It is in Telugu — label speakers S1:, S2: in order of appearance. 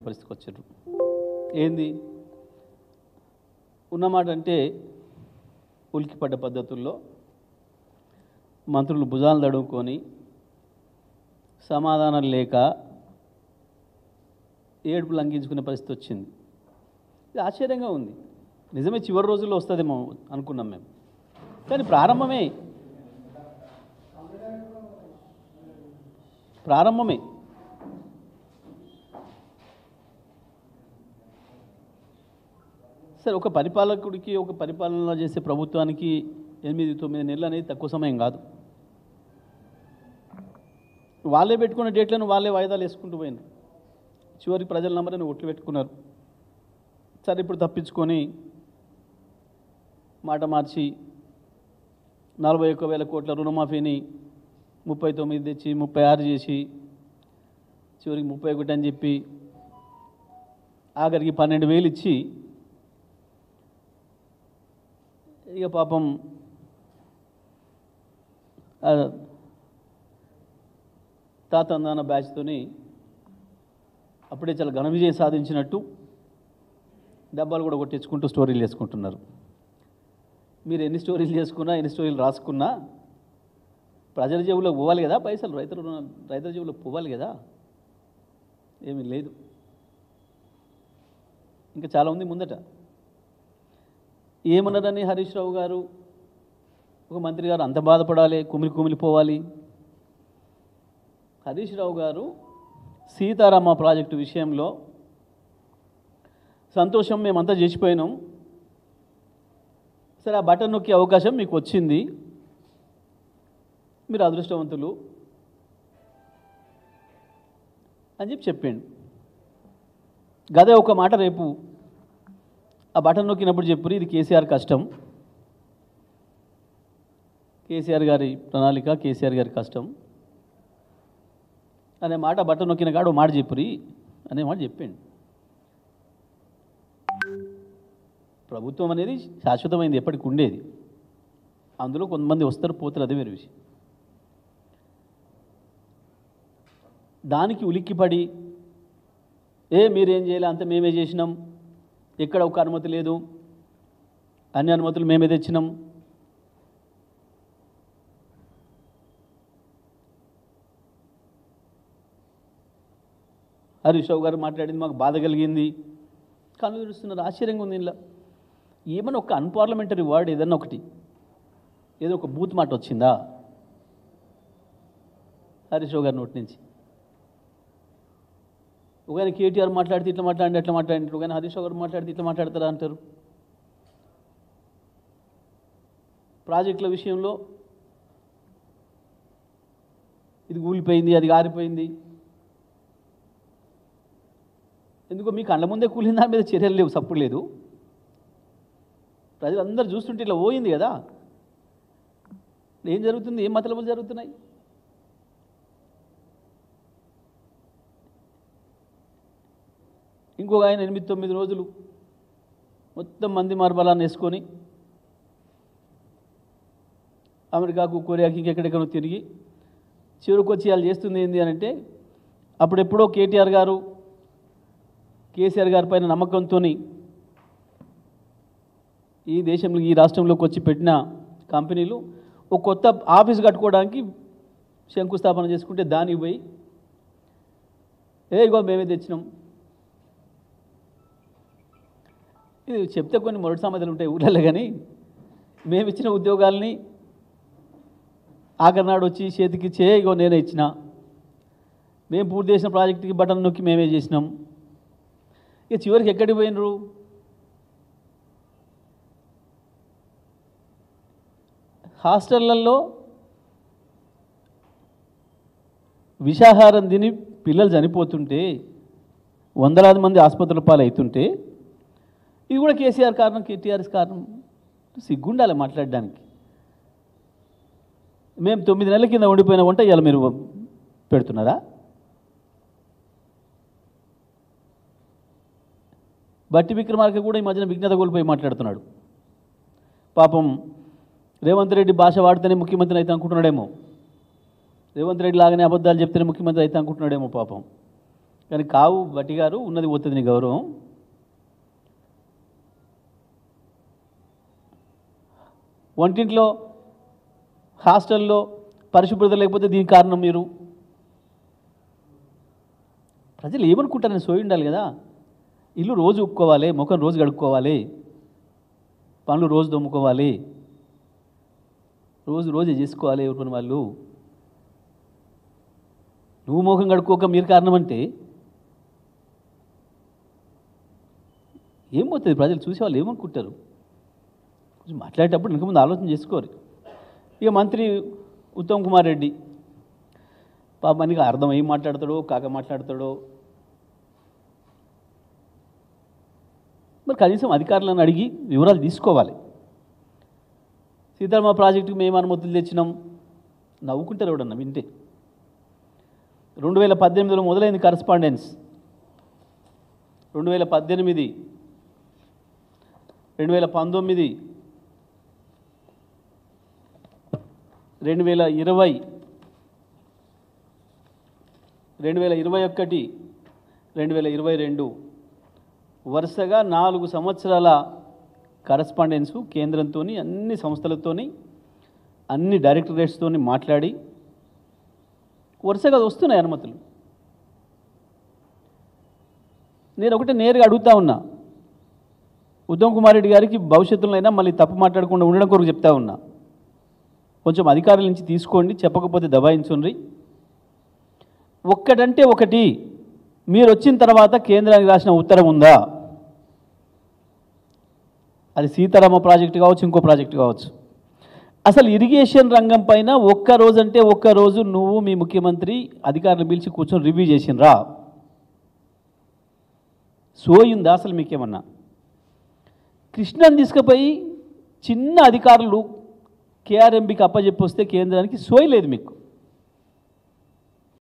S1: పరిస్థితికి వచ్చారు ఏంది ఉన్నమాట అంటే ఉలికిపడ్డ పద్ధతుల్లో మంత్రులు భుజాలు తడుముకొని సమాధానం లేక ఏడుపు లంఘించుకునే పరిస్థితి వచ్చింది ఇది ఆశ్చర్యంగా ఉంది నిజమే చివరి రోజుల్లో వస్తుందేమో అనుకున్నాం మేము కానీ ప్రారంభమే ప్రారంభమే సరే ఒక పరిపాలకుడికి ఒక పరిపాలన చేసే ప్రభుత్వానికి ఎనిమిది తొమ్మిది నెలలు అనేది తక్కువ సమయం కాదు వాళ్ళే పెట్టుకున్న డేట్లను వాళ్ళే వాయిదాలు వేసుకుంటూ పోయినారు చివరికి ప్రజల నంబర్ని ఒట్లు పెట్టుకున్నారు సరే ఇప్పుడు తప్పించుకొని మాట మార్చి నలభై ఒక్క వేల కోట్ల రుణమాఫీని ముప్పై తొమ్మిది తెచ్చి ముప్పై ఆరు చేసి చివరికి ముప్పై ఒకటి అని చెప్పి ఆఖరికి పన్నెండు వేలు ఇచ్చి ఇక పాపం ఆ తాతందాన బ్యాచ్తోని అప్పుడే చాలా ఘన విజయం సాధించినట్టు డబ్బాలు కూడా కొట్టించుకుంటూ స్టోరీలు చేసుకుంటున్నారు మీరు ఎన్ని స్టోరీలు చేసుకున్నా ఎన్ని స్టోరీలు రాసుకున్నా ప్రజల జేబులో పోవాలి కదా పైసలు రైతులు రుణ- రైతుల జేబులో పోవాలి కదా ఏమీ లేదు ఇంకా చాలా ఉంది ముందట ఏమన్నారని హరీష్ రావు గారు ఒక మంత్రి గారు అంత బాధపడాలి కుమిలి కుమిలిపోవాలి హరీష్ రావు గారు సీతారామ ప్రాజెక్టు విషయంలో సంతోషం మేమంతా చేసిపోయినాం సరే ఆ బటన్ నొక్కే అవకాశం మీకు వచ్చింది మీరు అదృష్టవంతులు అని చెప్పి చెప్పాడు గదే ఒక మాట రేపు ఆ బటన్ నొక్కినప్పుడు చెప్పురు ఇది కేసీఆర్ కష్టం కేసీఆర్ గారి ప్రణాళిక కేసీఆర్ గారి కష్టం అనే మాట బటన్ నొక్కిన కాడు ఓ మాట చెప్పురి అనే మాట చెప్పాడు ప్రభుత్వం అనేది శాశ్వతమైంది ఎప్పటికి ఉండేది అందులో కొంతమంది వస్తారు పోతారు అదే వేరే విషయం దానికి ఉలిక్కిపడి ఏ మీరేం చేయాలి అంత మేమే చేసినాం ఎక్కడ ఒక అనుమతి లేదు అన్ని అనుమతులు మేమే తెచ్చినాం హరీష్ రావు గారు మాట్లాడింది మాకు బాధ కలిగింది కళ్ళు తెరుస్తున్నారు ఆశ్చర్యంగా ఉంది ఇలా ఏమైనా ఒక అన్పార్లమెంటరీ వర్డ్ ఏదన్నా ఒకటి ఏదో ఒక బూత్ మాట వచ్చిందా హరీష్ రావు గారి నోటి నుంచి ఒకవేళ కేటీఆర్ మాట్లాడితే ఇట్లా మాట్లాడి అట్లా మాట్లాడి ఒకవేళ హరీష్ రావు గారు మాట్లాడితే ఇట్లా మాట్లాడతారా అంటారు ప్రాజెక్టుల విషయంలో ఇది కూలిపోయింది అది గారిపోయింది ఎందుకో మీ కళ్ళ ముందే కూలిన దాని మీద చర్యలు లేవు సప్పుడు లేదు ప్రజలందరూ చూస్తుంటే ఇట్లా పోయింది కదా ఏం జరుగుతుంది ఏం మతలబులు జరుగుతున్నాయి ఇంకొక ఆయన ఎనిమిది తొమ్మిది రోజులు మొత్తం మంది మార్బలాన్ని వేసుకొని అమెరికాకు కొరియాకి ఇంకెక్కడెక్కడో తిరిగి చివరికి వచ్చి వాళ్ళు చేస్తుంది ఏంటి అని అంటే అప్పుడెప్పుడో కేటీఆర్ గారు కేసీఆర్ గారి పైన నమ్మకంతో ఈ దేశంలో ఈ రాష్ట్రంలోకి వచ్చి పెట్టిన కంపెనీలు ఒక కొత్త ఆఫీస్ కట్టుకోవడానికి శంకుస్థాపన చేసుకుంటే దానికి పోయి ఏ ఇగో మేమే తెచ్చినాం ఇది చెప్తే కొన్ని మొదటి సామెతలు ఉంటాయి ఊళ్ళలో కానీ మేము ఇచ్చిన ఉద్యోగాల్ని ఆఖరి నాడు వచ్చి చేతికి చే ఇగో నేనే ఇచ్చిన మేము పూర్తి చేసిన ప్రాజెక్టుకి బటన్ నొక్కి మేమే చేసినాం ఇక చివరికి ఎక్కడికి పోయినరు హాస్టళ్లలో విషాహారం తిని పిల్లలు చనిపోతుంటే వందలాది మంది ఆసుపత్రుల పాలు అవుతుంటే ఇది కూడా కేసీఆర్ కారణం కేటీఆర్ఎస్ కారణం సిగ్గుండాలి మాట్లాడడానికి మేము తొమ్మిది నెలల కింద ఉండిపోయిన వంట ఇవాళ మీరు పెడుతున్నారా బట్టి విక్రమార్క కూడా ఈ మధ్యన విఘ్నత కోల్పోయి మాట్లాడుతున్నాడు పాపం రేవంత్ రెడ్డి భాష వాడితేనే ముఖ్యమంత్రి అయితే అనుకుంటున్నాడేమో రేవంత్ రెడ్డి లాగానే అబద్ధాలు చెప్తేనే ముఖ్యమంత్రి అయితే అనుకుంటున్నాడేమో పాపం కానీ కావు బట్టి గారు ఉన్నది పోతుంది నీ గౌరవం వంటింట్లో హాస్టల్లో పరిశుభ్రత లేకపోతే దీనికి కారణం మీరు ప్రజలు ఏమనుకుంటారని సోయి ఉండాలి కదా ఇల్లు రోజు ఉప్పుకోవాలి ముఖం రోజు కడుక్కోవాలి పనులు రోజు దొమ్ముకోవాలి రోజు రోజు చేసుకోవాలి ఎవరి పని వాళ్ళు నువ్వు ముఖం కడుక్కోక మీరు కారణం అంటే ఏం పోతుంది ప్రజలు చూసే వాళ్ళు ఏమనుకుంటారు కొంచెం మాట్లాడేటప్పుడు ఇంక ముందు ఆలోచన చేసుకోరు ఇక మంత్రి ఉత్తమ్ కుమార్ రెడ్డి పాప మనకి అర్థం ఏం మాట్లాడతాడో కాక మాట్లాడతాడో మరి కనీసం అధికారులను అడిగి వివరాలు తీసుకోవాలి సీతారామ ప్రాజెక్టుకి మేము అనుమతులు తెచ్చినాం నవ్వుకుంటారు ఎవడన్నా వింటే రెండు వేల పద్దెనిమిదిలో మొదలైంది కరస్పాండెన్స్ రెండు వేల పద్దెనిమిది రెండు వేల పంతొమ్మిది రెండు వేల ఇరవై రెండు వేల ఇరవై ఒకటి రెండు వేల ఇరవై రెండు వరుసగా నాలుగు సంవత్సరాల కరస్పాండెన్సు కేంద్రంతో అన్ని సంస్థలతోని అన్ని డైరెక్టరేట్స్తో మాట్లాడి వరుసగా వస్తున్నాయి అనుమతులు నేను ఒకటే నేరుగా అడుగుతా ఉన్నా ఉత్తమ్ కుమార్ రెడ్డి గారికి భవిష్యత్తులో అయినా మళ్ళీ తప్పు మాట్లాడకుండా ఉండడం కొరకు చెప్తా ఉన్నా కొంచెం అధికారుల నుంచి తీసుకోండి చెప్పకపోతే దబాయించుండ్రి ఒక్కటంటే ఒకటి మీరు వచ్చిన తర్వాత కేంద్రానికి రాసిన ఉత్తరం ఉందా అది సీతారామ ప్రాజెక్టు కావచ్చు ఇంకో ప్రాజెక్టు కావచ్చు అసలు ఇరిగేషన్ రంగం పైన ఒక్క రోజు అంటే ఒక్క రోజు నువ్వు మీ ముఖ్యమంత్రి అధికారులు పిలిచి కూర్చొని రివ్యూ చేసినరా సోయిందా అసలు మీకేమన్నా కృష్ణని తీసుకుపోయి చిన్న అధికారులు కేఆర్ఎంబికి అప్పచెప్పి వస్తే కేంద్రానికి సోయలేదు మీకు